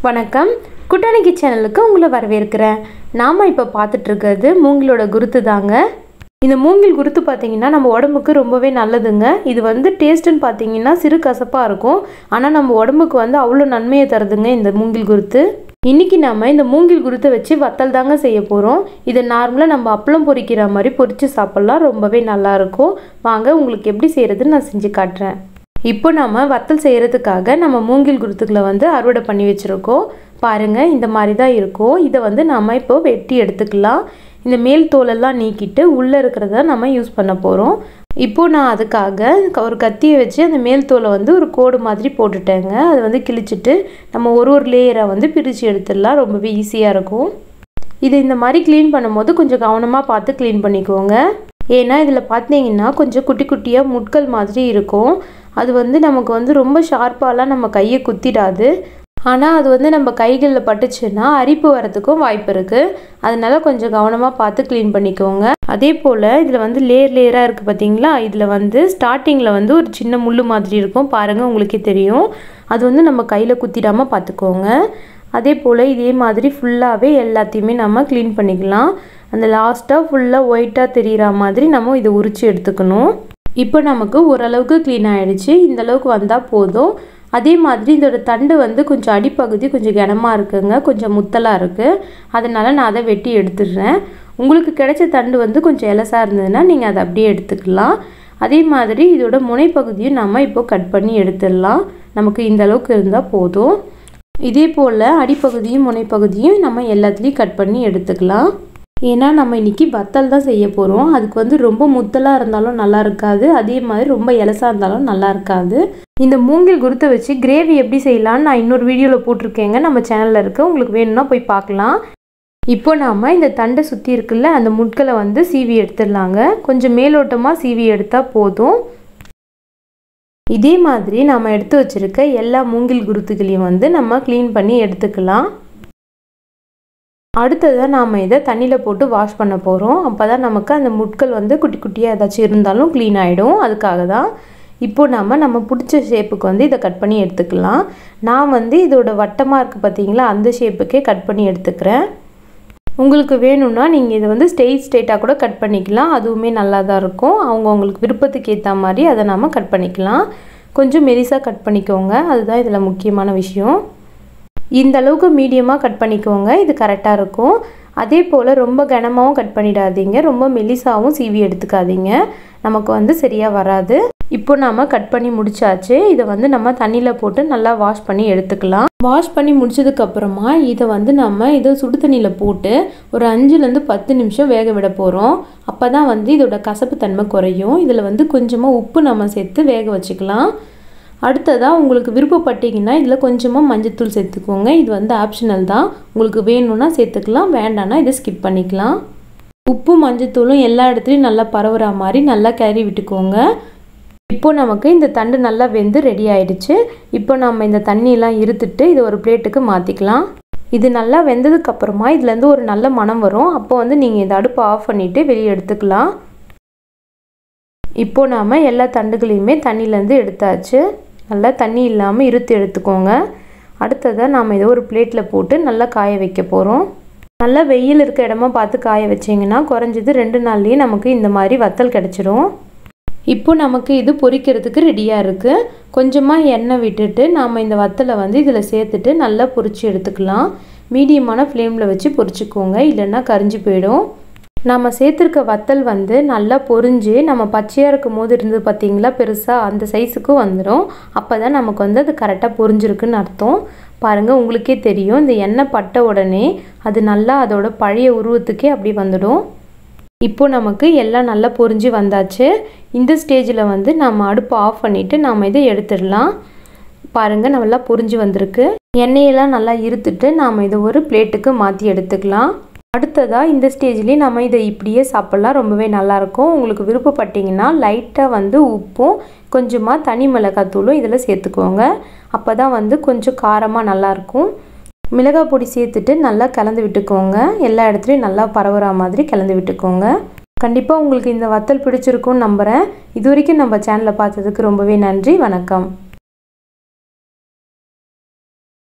வணக்கம் குட்டானிக்கி சேனலுக்கு உங்களை வரவேற்கிறேன் நாம் இப்போ பார்த்துட்டு இருக்கிறது மூங்கிலோட குருத்து தாங்க இந்த மூங்கில் குருத்து பார்த்தீங்கன்னா நம்ம உடம்புக்கு ரொம்பவே நல்லதுங்க இது வந்து டேஸ்ட்டுன்னு பார்த்தீங்கன்னா சிறு கசப்பாக இருக்கும் ஆனால் நம்ம உடம்புக்கு வந்து அவ்வளோ நன்மையை தருதுங்க இந்த மூங்கில் குருத்து இன்றைக்கி நம்ம இந்த மூங்கில் குருத்தை வச்சு வத்தல் தாங்க செய்ய போகிறோம் இதை நார்மலாக நம்ம அப்பளம் பொரிக்கிற மாதிரி பொரித்து சாப்பிட்லாம் ரொம்பவே நல்லாயிருக்கும் வாங்க உங்களுக்கு எப்படி செய்கிறதுன்னு நான் செஞ்சு காட்டுறேன் இப்போ நம்ம வத்தல் செய்கிறதுக்காக நம்ம மூங்கில் குருத்துக்களை வந்து அறுவடை பண்ணி வச்சுருக்கோம் பாருங்கள் இந்த மாதிரி தான் இருக்கும் இதை வந்து நம்ம இப்போ வெட்டி எடுத்துக்கலாம் இந்த மேல் தோலெல்லாம் நீக்கிட்டு உள்ளே இருக்கிறத நம்ம யூஸ் பண்ண போகிறோம் இப்போது நான் அதுக்காக ஒரு கத்தியை வச்சு அந்த மேல் தோலை வந்து ஒரு கோடு மாதிரி போட்டுட்டேங்க அதை வந்து கிழிச்சிட்டு நம்ம ஒரு ஒரு லேயரை வந்து பிரித்து எடுத்துடலாம் ரொம்பவே ஈஸியாக இருக்கும் இது இந்த மாதிரி க்ளீன் பண்ணும்போது கொஞ்சம் கவனமாக பார்த்து க்ளீன் பண்ணிக்கோங்க ஏன்னா இதில் பார்த்தீங்கன்னா கொஞ்சம் குட்டி குட்டியாக முட்கள் மாதிரி இருக்கும் அது வந்து நமக்கு வந்து ரொம்ப ஷார்ப்பாலாம் நம்ம கையை குத்திடாது ஆனால் அது வந்து நம்ம கைகளில் பட்டுச்சுன்னா அரிப்பு வரதுக்கும் வாய்ப்பு இருக்குது அதனால கொஞ்சம் கவனமாக பார்த்து க்ளீன் பண்ணிக்கோங்க அதே போல் இதில் வந்து லேயர் லேயராக இருக்குது பார்த்தீங்களா இதில் வந்து ஸ்டார்டிங்கில் வந்து ஒரு சின்ன முள் மாதிரி இருக்கும் பாருங்கள் உங்களுக்கே தெரியும் அது வந்து நம்ம கையில் குத்திடாமல் பார்த்துக்கோங்க அதே போல் இதே மாதிரி ஃபுல்லாகவே எல்லாத்தையுமே நம்ம க்ளீன் பண்ணிக்கலாம் அந்த லாஸ்ட்டாக ஃபுல்லாக ஒயிட்டாக தெரிகிற மாதிரி நம்ம இதை உரித்து எடுத்துக்கணும் இப்போ நமக்கு ஓரளவுக்கு க்ளீன் ஆகிடுச்சு இந்த அளவுக்கு வந்தால் போதும் அதே மாதிரி இதோட தண்டு வந்து கொஞ்சம் அடிப்பகுதி கொஞ்சம் கனமாக இருக்குங்க கொஞ்சம் முத்தலாக இருக்குது அதனால் நான் அதை வெட்டி எடுத்துடுறேன் உங்களுக்கு கிடைச்ச தண்டு வந்து கொஞ்சம் எலசாக இருந்ததுன்னா நீங்கள் அதை அப்படியே எடுத்துக்கலாம் அதே மாதிரி இதோட முனைப்பகுதியும் நம்ம இப்போ கட் பண்ணி எடுத்துடலாம் நமக்கு இந்த அளவுக்கு இருந்தால் போதும் இதே போல் அடிப்பகுதியும் முனைப்பகுதியும் நம்ம எல்லாத்துலேயும் கட் பண்ணி எடுத்துக்கலாம் ஏன்னா நம்ம இன்றைக்கி வத்தல் தான் செய்ய போகிறோம் அதுக்கு வந்து ரொம்ப முத்தலாக இருந்தாலும் நல்லா இருக்காது அதே மாதிரி ரொம்ப எலசாக இருந்தாலும் நல்லா இருக்காது இந்த மூங்கில் குருத்தை வச்சு கிரேவி எப்படி செய்யலான்னு நான் இன்னொரு வீடியோவில் போட்டிருக்கேங்க நம்ம சேனலில் இருக்க உங்களுக்கு வேணும்னா போய் பார்க்கலாம் இப்போ நாம் இந்த தண்டை சுற்றி இருக்குல்ல அந்த முட்களை வந்து சீவி எடுத்துடலாங்க கொஞ்சம் மேலோட்டமாக சீவி எடுத்தால் போதும் இதே மாதிரி நாம் எடுத்து வச்சுருக்க எல்லா மூங்கில் குருத்துகளையும் வந்து நம்ம க்ளீன் பண்ணி எடுத்துக்கலாம் அடுத்ததாக நாம் இதை தண்ணியில் போட்டு வாஷ் பண்ண போகிறோம் அப்போ தான் நமக்கு அந்த முட்கள் வந்து குட்டி குட்டியாக ஏதாச்சும் இருந்தாலும் க்ளீன் ஆகிடும் அதுக்காக தான் இப்போது நம்ம நம்ம பிடிச்ச ஷேப்புக்கு வந்து இதை கட் பண்ணி எடுத்துக்கலாம் நான் வந்து இதோட வட்டமாக இருக்குது பார்த்தீங்களா அந்த ஷேப்புக்கே கட் பண்ணி எடுத்துக்கிறேன் உங்களுக்கு வேணும்னா நீங்கள் இதை வந்து ஸ்ட்ரெயிட் ஸ்ட்ரெயிட்டாக கூட கட் பண்ணிக்கலாம் அதுவுமே நல்லா தான் இருக்கும் அவங்கவுங்களுக்கு விருப்பத்துக்கு ஏற்ற மாதிரி அதை நாம் கட் பண்ணிக்கலாம் கொஞ்சம் மெலிசாக கட் பண்ணிக்கோங்க அதுதான் இதில் முக்கியமான விஷயம் இந்த அளவுக்கு மீடியமாக கட் பண்ணிக்கோங்க இது கரெக்டாக இருக்கும் அதே போல் ரொம்ப கனமாகவும் கட் பண்ணிடாதீங்க ரொம்ப மெலிசாகவும் சீவி எடுத்துக்காதீங்க நமக்கு வந்து சரியாக வராது இப்போ நாம் கட் பண்ணி முடிச்சாச்சு இதை வந்து நம்ம தண்ணியில் போட்டு நல்லா வாஷ் பண்ணி எடுத்துக்கலாம் வாஷ் பண்ணி முடிச்சதுக்கப்புறமா இதை வந்து நம்ம இதை சுடு தண்ணியில் போட்டு ஒரு அஞ்சுலேருந்து பத்து நிமிஷம் வேக விட போகிறோம் அப்போ தான் வந்து இதோட கசப்பு தன்மை குறையும் இதில் வந்து கொஞ்சமாக உப்பு நம்ம சேர்த்து வேக வச்சுக்கலாம் அடுத்ததாக உங்களுக்கு விருப்பப்பட்டீங்கன்னா இதில் கொஞ்சமாக மஞ்சத்தூள் சேர்த்துக்கோங்க இது வந்து ஆப்ஷனல் தான் உங்களுக்கு வேணும்னா சேர்த்துக்கலாம் வேண்டான்னா இதை ஸ்கிப் பண்ணிக்கலாம் உப்பு மஞ்சத்தூளும் எல்லா இடத்துலையும் நல்லா பரவுற மாதிரி நல்லா கிளறி விட்டுக்கோங்க இப்போ நமக்கு இந்த தண்டு நல்லா வெந்து ரெடி ஆயிடுச்சு இப்போ நம்ம இந்த தண்ணியெல்லாம் இருத்துட்டு இதை ஒரு பிளேட்டுக்கு மாற்றிக்கலாம் இது நல்லா வெந்ததுக்கப்புறமா இதுலேருந்து ஒரு நல்ல மனம் வரும் அப்போ வந்து நீங்கள் இந்த அடுப்பை ஆஃப் பண்ணிவிட்டு வெளியே எடுத்துக்கலாம் இப்போ நாம் எல்லா தண்டுகளையுமே தண்ணியிலேருந்து எடுத்தாச்சு நல்லா தண்ணி இல்லாமல் இருத்து எடுத்துக்கோங்க அடுத்ததாக நாம் இதை ஒரு பிளேட்டில் போட்டு நல்லா காய வைக்க போகிறோம் நல்லா வெயில் இருக்க இடமா பார்த்து காய வச்சிங்கன்னா குறைஞ்சது ரெண்டு நாள்லேயே நமக்கு இந்த மாதிரி வத்தல் கிடச்சிரும் இப்போ நமக்கு இது பொரிக்கிறதுக்கு ரெடியாக இருக்குது கொஞ்சமாக எண்ணெய் விட்டுட்டு நாம் இந்த வத்தலை வந்து இதில் சேர்த்துட்டு நல்லா பொரிச்சு எடுத்துக்கலாம் மீடியமான ஃப்ளேமில் வச்சு பொரிச்சுக்கோங்க இல்லைன்னா கரிஞ்சு போயிடும் நம்ம சேர்த்துருக்க வத்தல் வந்து நல்லா பொரிஞ்சு நம்ம பச்சையாக இருக்கும் போது இருந்தது பார்த்திங்களா பெருசாக அந்த சைஸுக்கு வந்துடும் அப்போ தான் நமக்கு வந்து அது கரெக்டாக பொரிஞ்சிருக்குன்னு அர்த்தம் பாருங்கள் உங்களுக்கே தெரியும் இந்த எண்ணெய் பட்ட உடனே அது நல்லா அதோட பழைய உருவத்துக்கே அப்படி வந்துடும் இப்போ நமக்கு எல்லாம் நல்லா பொரிஞ்சு வந்தாச்சு இந்த ஸ்டேஜில் வந்து நம்ம அடுப்பை ஆஃப் பண்ணிவிட்டு நாம் இதை எடுத்துடலாம் பாருங்கள் நல்லா பொரிஞ்சு வந்திருக்கு எண்ணெயெல்லாம் நல்லா இருத்துட்டு நாம் இதை ஒரு பிளேட்டுக்கு மாற்றி எடுத்துக்கலாம் அடுத்ததாக இந்த ஸ்டேஜ்லேயே நம்ம இதை இப்படியே சாப்பிட்லாம் ரொம்பவே நல்லாயிருக்கும் உங்களுக்கு விருப்பப்பட்டீங்கன்னா லைட்டாக வந்து உப்பும் கொஞ்சமாக தனி மிளகாத்தூளும் இதில் சேர்த்துக்கோங்க அப்போ தான் வந்து கொஞ்சம் காரமாக நல்லாயிருக்கும் மிளகாய் பொடி சேர்த்துட்டு நல்லா கலந்து விட்டுக்கோங்க எல்லா இடத்துலையும் நல்லா பரவுற மாதிரி கலந்து விட்டுக்கோங்க கண்டிப்பாக உங்களுக்கு இந்த வத்தல் பிடிச்சிருக்கும்னு நம்புகிறேன் இது வரைக்கும் நம்ம சேனலை பார்த்ததுக்கு ரொம்பவே நன்றி வணக்கம்